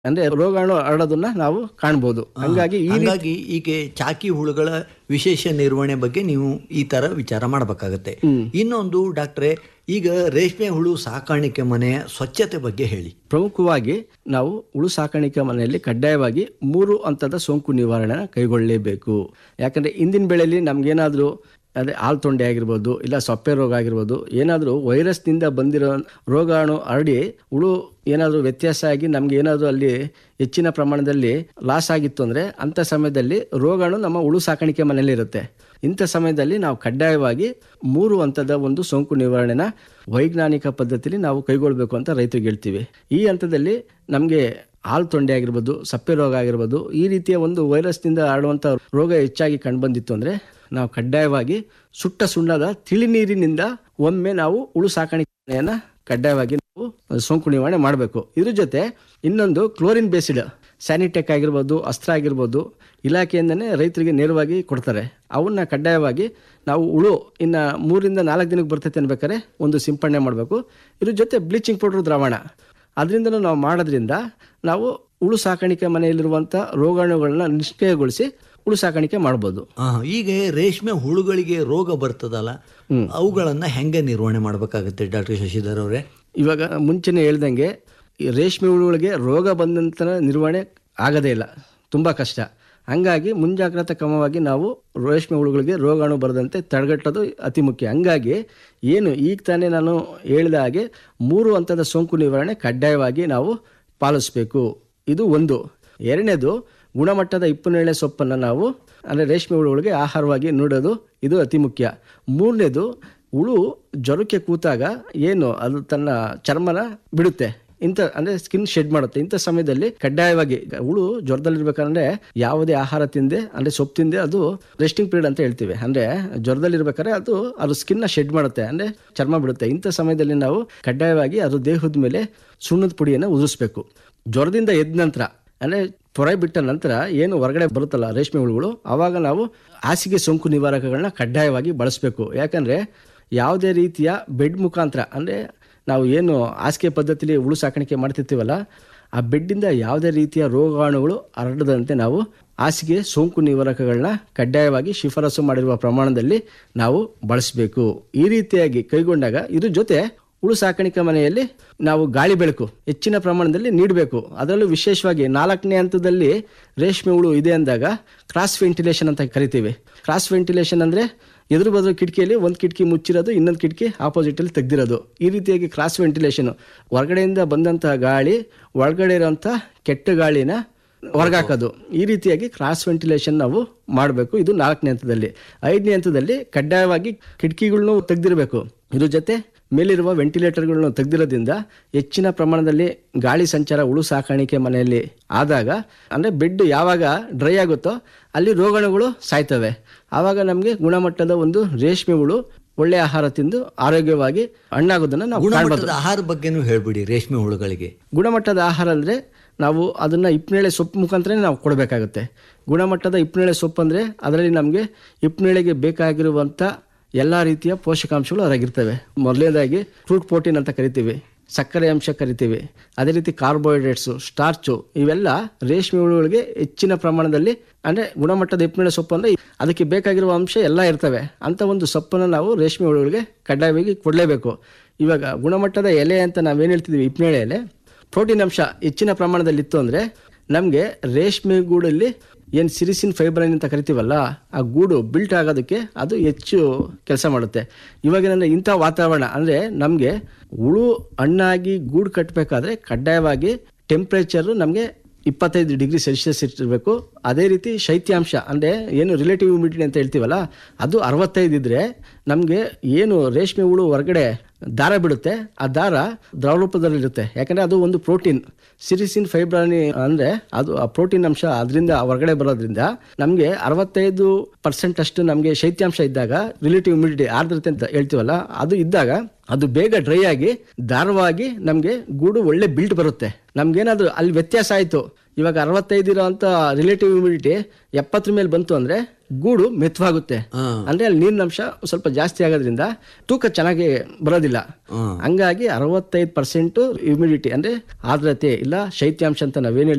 ಅಂದ್ರೆ ರೋಗಾಣು ಹರಡೋದನ್ನ ನಾವು ಕಾಣ್ಬೋದು ಹಂಗಾಗಿ ಈ ಹಂಗಾಗಿ ಈಗ ಚಾಕಿ ಹುಳುಗಳ ವಿಶೇಷ ನಿರ್ವಹಣೆ ಬಗ್ಗೆ ನೀವು ಈ ತರ ವಿಚಾರ ಮಾಡಬೇಕಾಗತ್ತೆ ಇನ್ನೊಂದು ಡಾಕ್ಟ್ರೆ ಈಗ ರೇಷ್ಮೆ ಹುಳು ಸಾಕಾಣಿಕೆ ಮನೆಯ ಸ್ವಚ್ಛತೆ ಬಗ್ಗೆ ಹೇಳಿ ಪ್ರಮುಖವಾಗಿ ನಾವು ಹುಳು ಸಾಕಾಣಿಕೆ ಮನೆಯಲ್ಲಿ ಕಡ್ಡಾಯವಾಗಿ ಮೂರು ಹಂತದ ಸೋಂಕು ನಿವಾರಣೆ ಕೈಗೊಳ್ಳಲೇಬೇಕು ಯಾಕಂದ್ರೆ ಇಂದಿನ ಬೆಳೆಯಲ್ಲಿ ನಮ್ಗೇನಾದ್ರೂ ಅದೇ ಹಾಲು ತೊಂಡೆ ಆಗಿರ್ಬೋದು ಇಲ್ಲ ಸೊಪ್ಪೆ ರೋಗ ಆಗಿರ್ಬೋದು ಏನಾದರೂ ವೈರಸ್ನಿಂದ ಬಂದಿರೋ ರೋಗಾಣು ಹರಡಿ ಹುಳು ಏನಾದರೂ ವ್ಯತ್ಯಾಸ ಆಗಿ ನಮ್ಗೆ ಏನಾದರೂ ಅಲ್ಲಿ ಹೆಚ್ಚಿನ ಪ್ರಮಾಣದಲ್ಲಿ ಲಾಸ್ ಆಗಿತ್ತು ಅಂದರೆ ಅಂಥ ಸಮಯದಲ್ಲಿ ರೋಗಾಣು ನಮ್ಮ ಹುಳು ಸಾಕಾಣಿಕೆ ಮನೆಯಲ್ಲಿ ಇರುತ್ತೆ ಇಂಥ ಸಮಯದಲ್ಲಿ ನಾವು ಕಡ್ಡಾಯವಾಗಿ ಮೂರು ಹಂತದ ಒಂದು ಸೋಂಕು ನಿವಾರಣೆನ ವೈಜ್ಞಾನಿಕ ಪದ್ಧತಿಯಲ್ಲಿ ನಾವು ಕೈಗೊಳ್ಳಬೇಕು ಅಂತ ರೈತರಿಗೆ ಹೇಳ್ತೀವಿ ಈ ಹಂತದಲ್ಲಿ ನಮಗೆ ಹಾಲು ತೊಂಡೆ ಆಗಿರ್ಬೋದು ಸಪ್ಪೆ ರೋಗ ಆಗಿರ್ಬೋದು ಈ ರೀತಿಯ ಒಂದು ವೈರಸ್ನಿಂದ ಹರಡುವಂಥ ರೋಗ ಹೆಚ್ಚಾಗಿ ಕಂಡುಬಂದಿತ್ತು ಅಂದರೆ ನಾವು ಕಡ್ಡಾಯವಾಗಿ ಸುಟ್ಟ ಸುಣ್ಣದ ತಿಳಿ ನೀರಿನಿಂದ ಒಮ್ಮೆ ನಾವು ಹುಳು ಸಾಕಾಣಿಕೆಯನ್ನು ಕಡ್ಡಾಯವಾಗಿ ನಾವು ಸೋಂಕು ನಿವಾರಣೆ ಮಾಡಬೇಕು ಇದ್ರ ಜೊತೆ ಇನ್ನೊಂದು ಕ್ಲೋರಿನ್ ಬೇಸಿಡ್ ಸ್ಯಾನಿಟೆಕ್ ಆಗಿರ್ಬೋದು ಅಸ್ತ್ರ ಆಗಿರ್ಬೋದು ಇಲಾಖೆಯಿಂದನೇ ರೈತರಿಗೆ ನೇರವಾಗಿ ಕೊಡ್ತಾರೆ ಅವನ್ನ ಕಡ್ಡಾಯವಾಗಿ ನಾವು ಹುಳು ಇನ್ನು ಮೂರಿಂದ ನಾಲ್ಕು ದಿನಕ್ಕೆ ಬರ್ತೈತೆ ಅನ್ಬೇಕಾದ್ರೆ ಒಂದು ಸಿಂಪಡಣೆ ಮಾಡಬೇಕು ಇದ್ರ ಜೊತೆ ಬ್ಲೀಚಿಂಗ್ ಪೌಡ್ರ್ ದ್ರಾವಣ ಅದರಿಂದನೂ ನಾವು ಮಾಡೋದ್ರಿಂದ ನಾವು ಹುಳು ಸಾಕಾಣಿಕೆ ಮನೆಯಲ್ಲಿರುವಂಥ ರೋಗಾಣುಗಳನ್ನ ನಿಷ್ಕ್ರಿಯಗೊಳಿಸಿ ಹುಳು ಸಾಕಾಣಿಕೆ ಮಾಡ್ಬೋದು ಆ, ಈಗ ರೇಷ್ಮೆ ಹುಳುಗಳಿಗೆ ರೋಗ ಬರ್ತದಲ್ಲ ಅವುಗಳನ್ನ ಹೆಂಗೆ ನಿರ್ವಹಣೆ ಮಾಡಬೇಕಾಗತ್ತೆ ಡಾಕ್ಟರ್ ಶಶಿಧರ್ ಅವರೇ ಇವಾಗ ಮುಂಚೆನೇ ಹೇಳ್ದಂಗೆ ಈ ರೇಷ್ಮೆ ಹುಳುಗಳಿಗೆ ರೋಗ ಬಂದಂಥ ನಿರ್ವಹಣೆ ಆಗದೇ ಇಲ್ಲ ತುಂಬ ಕಷ್ಟ ಹಂಗಾಗಿ ಮುಂಜಾಗ್ರತಾ ಕ್ರಮವಾಗಿ ನಾವು ರೇಷ್ಮೆ ಹುಳುಗಳಿಗೆ ರೋಗಾಣು ಬರದಂತೆ ತಡೆಗಟ್ಟೋದು ಅತಿ ಮುಖ್ಯ ಹಂಗಾಗಿ ಏನು ಈಗ ತಾನೇ ನಾನು ಹೇಳಿದ ಹಾಗೆ ಮೂರು ಹಂತದ ಸೋಂಕು ನಿವಾರಣೆ ಕಡ್ಡಾಯವಾಗಿ ನಾವು ಪಾಲಿಸಬೇಕು ಇದು ಒಂದು ಎರಡನೇದು ಗುಣಮಟ್ಟದ ಇಪ್ಪನೇಳೆ ಸೊಪ್ಪನ್ನು ನಾವು ಅಂದರೆ ರೇಷ್ಮೆ ಹುಳುಗಳಿಗೆ ಆಹಾರವಾಗಿ ನೀಡೋದು ಇದು ಅತಿ ಮುಖ್ಯ ಮೂರನೇದು ಹುಳು ಜ್ವರಕ್ಕೆ ಕೂತಾಗ ಏನು ಅದು ತನ್ನ ಚರ್ಮನ ಬಿಡುತ್ತೆ ಇಂಥ ಅಂದ್ರೆ ಸ್ಕಿನ್ ಶೆಡ್ ಮಾಡುತ್ತೆ ಇಂಥ ಸಮಯದಲ್ಲಿ ಕಡ್ಡಾಯವಾಗಿ ಹುಳು ಜ್ವರದಲ್ಲಿರ್ಬೇಕಂದ್ರೆ ಯಾವುದೇ ಆಹಾರ ತಿಂದೆ ಅಂದ್ರೆ ಸೊಪ್ಪು ತಿಂದೆ ಅದು ರೆಸ್ಟಿಂಗ್ ಪೀರಿಯಡ್ ಅಂತ ಹೇಳ್ತೀವಿ ಅಂದ್ರೆ ಜ್ವರದಲ್ಲಿರ್ಬೇಕಾದ್ರೆ ಅದು ಅದು ಸ್ಕಿನ್ನ ಶೆಡ್ ಮಾಡುತ್ತೆ ಅಂದ್ರೆ ಚರ್ಮ ಬಿಡುತ್ತೆ ಇಂಥ ಸಮಯದಲ್ಲಿ ನಾವು ಕಡ್ಡಾಯವಾಗಿ ಅದು ದೇಹದ ಮೇಲೆ ಸುಣ್ಣದ ಪುಡಿಯನ್ನು ಉದುರಿಸ್ಬೇಕು ಜ್ವರದಿಂದ ಎದ್ದ ನಂತರ ಅಂದ್ರೆ ತೊರೆ ಬಿಟ್ಟ ನಂತರ ಏನು ಹೊರಗಡೆ ಬರುತ್ತಲ್ಲ ರೇಷ್ಮೆ ಹುಳುಗಳು ಆವಾಗ ನಾವು ಹಾಸಿಗೆ ಸೋಂಕು ನಿವಾರಕಗಳನ್ನ ಕಡ್ಡಾಯವಾಗಿ ಬಳಸಬೇಕು ಯಾಕಂದ್ರೆ ಯಾವುದೇ ರೀತಿಯ ಬೆಡ್ ಮುಖಾಂತರ ಅಂದರೆ ನಾವು ಏನು ಹಾಸಿಗೆ ಪದ್ಧತಿಲಿ ಹುಳು ಸಾಕಾಣಿಕೆ ಮಾಡ್ತಿರ್ತೀವಲ್ಲ ಆ ಬೆಡ್ಡಿಂದ ಯಾವುದೇ ರೀತಿಯ ರೋಗಾಣುಗಳು ಹರಡದಂತೆ ನಾವು ಹಾಸಿಗೆ ಸೋಂಕು ನಿವಾರಕಗಳನ್ನ ಕಡ್ಡಾಯವಾಗಿ ಶಿಫಾರಸು ಮಾಡಿರುವ ಪ್ರಮಾಣದಲ್ಲಿ ನಾವು ಬಳಸಬೇಕು ಈ ರೀತಿಯಾಗಿ ಕೈಗೊಂಡಾಗ ಇದ್ರ ಜೊತೆ ಹುಳು ಸಾಕಾಣಿಕೆ ಮನೆಯಲ್ಲಿ ನಾವು ಗಾಳಿ ಬೆಳಕು ಹೆಚ್ಚಿನ ಪ್ರಮಾಣದಲ್ಲಿ ನೀಡಬೇಕು ಅದರಲ್ಲೂ ವಿಶೇಷವಾಗಿ ನಾಲ್ಕನೇ ಹಂತದಲ್ಲಿ ರೇಷ್ಮೆ ಹುಳು ಇದೆ ಅಂದಾಗ ಕ್ರಾಸ್ ವೆಂಟಿಲೇಷನ್ ಅಂತ ಕರಿತೀವಿ ಕ್ರಾಸ್ ವೆಂಟಿಲೇಷನ್ ಅಂದರೆ ಎದುರು ಬದುರು ಕಿಟಕಿಯಲ್ಲಿ ಒಂದು ಕಿಟಕಿ ಮುಚ್ಚಿರೋದು ಇನ್ನೊಂದು ಕಿಟಕಿ ಆಪೋಸಿಟಲ್ಲಿ ತೆಗ್ದಿರೋದು ಈ ರೀತಿಯಾಗಿ ಕ್ರಾಸ್ ವೆಂಟಿಲೇಷನ್ ಹೊರಗಡೆಯಿಂದ ಬಂದಂತಹ ಗಾಳಿ ಒಳಗಡೆ ಇರೋಂಥ ಕೆಟ್ಟ ಗಾಳಿನ ಹೊರಗಾಕೋದು ಈ ರೀತಿಯಾಗಿ ಕ್ರಾಸ್ ವೆಂಟಿಲೇಷನ್ ನಾವು ಮಾಡಬೇಕು ಇದು ನಾಲ್ಕನೇ ಹಂತದಲ್ಲಿ ಐದನೇ ಹಂತದಲ್ಲಿ ಕಡ್ಡಾಯವಾಗಿ ಕಿಟಕಿಗಳನ್ನೂ ತೆಗ್ದಿರಬೇಕು ಇದ್ರ ಜೊತೆ ಮೇಲಿರುವ ವೆಂಟಿಲೇಟರ್ಗಳನ್ನು ತೆಗೆದಿರೋದ್ರಿಂದ ಹೆಚ್ಚಿನ ಪ್ರಮಾಣದಲ್ಲಿ ಗಾಳಿ ಸಂಚಾರ ಹುಳು ಸಾಕಾಣಿಕೆ ಮನೆಯಲ್ಲಿ ಆದಾಗ ಅಂದರೆ ಬೆಡ್ ಯಾವಾಗ ಡ್ರೈ ಆಗುತ್ತೋ ಅಲ್ಲಿ ರೋಗಾಣುಗಳು ಸಾಯ್ತವೆ ಆವಾಗ ನಮಗೆ ಗುಣಮಟ್ಟದ ಒಂದು ರೇಷ್ಮೆ ಹುಳು ಒಳ್ಳೆ ಆಹಾರ ತಿಂದು ಆರೋಗ್ಯವಾಗಿ ಹಣ್ಣಾಗೋದನ್ನು ನಾವು ಕಾಣ್ಬೋದು ಗುಣಮಟ್ಟದ ಆಹಾರ ಬಗ್ಗೆನೂ ಹೇಳ್ಬಿಡಿ ರೇಷ್ಮೆ ಹುಳುಗಳಿಗೆ ಗುಣಮಟ್ಟದ ಆಹಾರ ಅಂದರೆ ನಾವು ಅದನ್ನು ಇಪ್ಪನೇಳೆ ಸೊಪ್ಪು ಮುಖಾಂತರನೇ ನಾವು ಕೊಡಬೇಕಾಗುತ್ತೆ ಗುಣಮಟ್ಟದ ಇಪ್ಪನೇಳೆ ಸೊಪ್ಪು ಅಂದರೆ ಅದರಲ್ಲಿ ನಮಗೆ ಇಪ್ಪನೇಳೆಗೆ ಬೇಕಾಗಿರುವಂಥ ಎಲ್ಲ ರೀತಿಯ ಪೋಷಕಾಂಶಗಳು ಅದಾಗಿರ್ತವೆ ಮೊದಲನೇದಾಗಿ ಫ್ರೂಟ್ ಪ್ರೋಟೀನ್ ಅಂತ ಕರಿತೀವಿ ಸಕ್ಕರೆ ಅಂಶ ಕರಿತೀವಿ ಅದೇ ರೀತಿ ಕಾರ್ಬೋಹೈಡ್ರೇಟ್ಸು ಸ್ಟಾರ್ಚು ಇವೆಲ್ಲ ರೇಷ್ಮೆ ಹುಳುಗಳಿಗೆ ಹೆಚ್ಚಿನ ಪ್ರಮಾಣದಲ್ಲಿ ಅಂದರೆ ಗುಣಮಟ್ಟದ ಇಪ್ಪನೇಳೆ ಸೊಪ್ಪು ಅಂದರೆ ಅದಕ್ಕೆ ಬೇಕಾಗಿರುವ ಅಂಶ ಎಲ್ಲ ಇರ್ತವೆ ಅಂಥ ಒಂದು ಸೊಪ್ಪನ್ನು ನಾವು ರೇಷ್ಮೆ ಹುಳುಗಳಿಗೆ ಕಡ್ಡಾಯವಾಗಿ ಕೊಡಲೇಬೇಕು ಇವಾಗ ಗುಣಮಟ್ಟದ ಎಲೆ ಅಂತ ನಾವೇನು ಹೇಳ್ತಿದ್ವಿ ಇಪ್ಪನೇಳೆ ಎಲೆ ಪ್ರೋಟೀನ್ ಅಂಶ ಹೆಚ್ಚಿನ ಪ್ರಮಾಣದಲ್ಲಿ ಇತ್ತು ಅಂದರೆ ನಮಗೆ ರೇಷ್ಮೆ ಗೂಡಲ್ಲಿ ಏನು ಸಿರಿಸಿನ್ ಫೈಬ್ರೈನ್ ಅಂತ ಕರಿತೀವಲ್ಲ ಆ ಗೂಡು ಬಿಲ್ಟ್ ಆಗೋದಕ್ಕೆ ಅದು ಹೆಚ್ಚು ಕೆಲಸ ಮಾಡುತ್ತೆ ಇವಾಗಿನ ಇಂಥ ವಾತಾವರಣ ಅಂದರೆ ನಮಗೆ ಹುಳು ಹಣ್ಣಾಗಿ ಗೂಡು ಕಟ್ಟಬೇಕಾದ್ರೆ ಕಡ್ಡಾಯವಾಗಿ ಟೆಂಪ್ರೇಚರು ನಮಗೆ ಇಪ್ಪತ್ತೈದು ಡಿಗ್ರಿ ಸೆಲ್ಸಿಯಸ್ ಇಟ್ಟಿರಬೇಕು ಅದೇ ರೀತಿ ಶೈತ್ಯಾಂಶ ಅಂದರೆ ಏನು ರಿಲೇಟಿವ್ ಹ್ಯೂಮಿಡಿಟಿ ಅಂತ ಹೇಳ್ತೀವಲ್ಲ ಅದು ಅರವತ್ತೈದು ಇದ್ದರೆ ನಮಗೆ ಏನು ರೇಷ್ಮೆ ಹುಳು ಹೊರಗಡೆ ದಾರ ಬಿಡುತ್ತೆ ಆ ದಾರ ದ್ರವರೂಪದಲ್ಲಿರುತ್ತೆ ಯಾಕಂದರೆ ಅದು ಒಂದು ಪ್ರೋಟೀನ್ ಸಿರಿಸಿನ್ ಫೈಬ್ರಾನಿ ಅಂದರೆ ಅದು ಆ ಪ್ರೋಟೀನ್ ಅಂಶ ಅದರಿಂದ ಹೊರಗಡೆ ಬರೋದ್ರಿಂದ ನಮಗೆ ಅರವತ್ತೈದು ಪರ್ಸೆಂಟ್ ಅಷ್ಟು ನಮಗೆ ಶೈತ್ಯಾಂಶ ಇದ್ದಾಗ ರಿಲೇಟಿವ್ ಹ್ಯೂಮಿಡಿಟಿ ಆರ್ದ್ರತೆ ಅಂತ ಹೇಳ್ತೀವಲ್ಲ ಅದು ಇದ್ದಾಗ ಅದು ಬೇಗ ಡ್ರೈ ಆಗಿ ದಾರವಾಗಿ ನಮಗೆ ಗೂಡು ಒಳ್ಳೆ ಬಿಲ್ಟ್ ಬರುತ್ತೆ ನಮ್ಗೇನಾದ್ರು ಅಲ್ಲಿ ವ್ಯತ್ಯಾಸ ಆಯಿತು ಇವಾಗ ಅರವತ್ತೈದು ಇರೋಂಥ ರಿಲೇಟಿವ್ ಹ್ಯೂಮಿಡಿಟಿ ಎಪ್ಪತ್ತರ ಮೇಲೆ ಬಂತು ಅಂದರೆ ಗೂಡು ಮೆತ್ತವಾಗುತ್ತೆ ಅಂದ್ರೆ ಅಲ್ಲಿ ನೀರಿನ ಅಂಶ ಸ್ವಲ್ಪ ಜಾಸ್ತಿ ಆಗೋದ್ರಿಂದ ತೂಕ ಚೆನ್ನಾಗಿ ಬರೋದಿಲ್ಲ ಹಂಗಾಗಿ ಅರವತ್ತೈದು ಪರ್ಸೆಂಟ್ ಹ್ಯೂಮಿಡಿಟಿ ಅಂದ್ರೆ ಆರ್ದ್ರತೆ ಇಲ್ಲ ಶೈತ್ಯಾಂಶ ಅಂತ ನಾವೇನು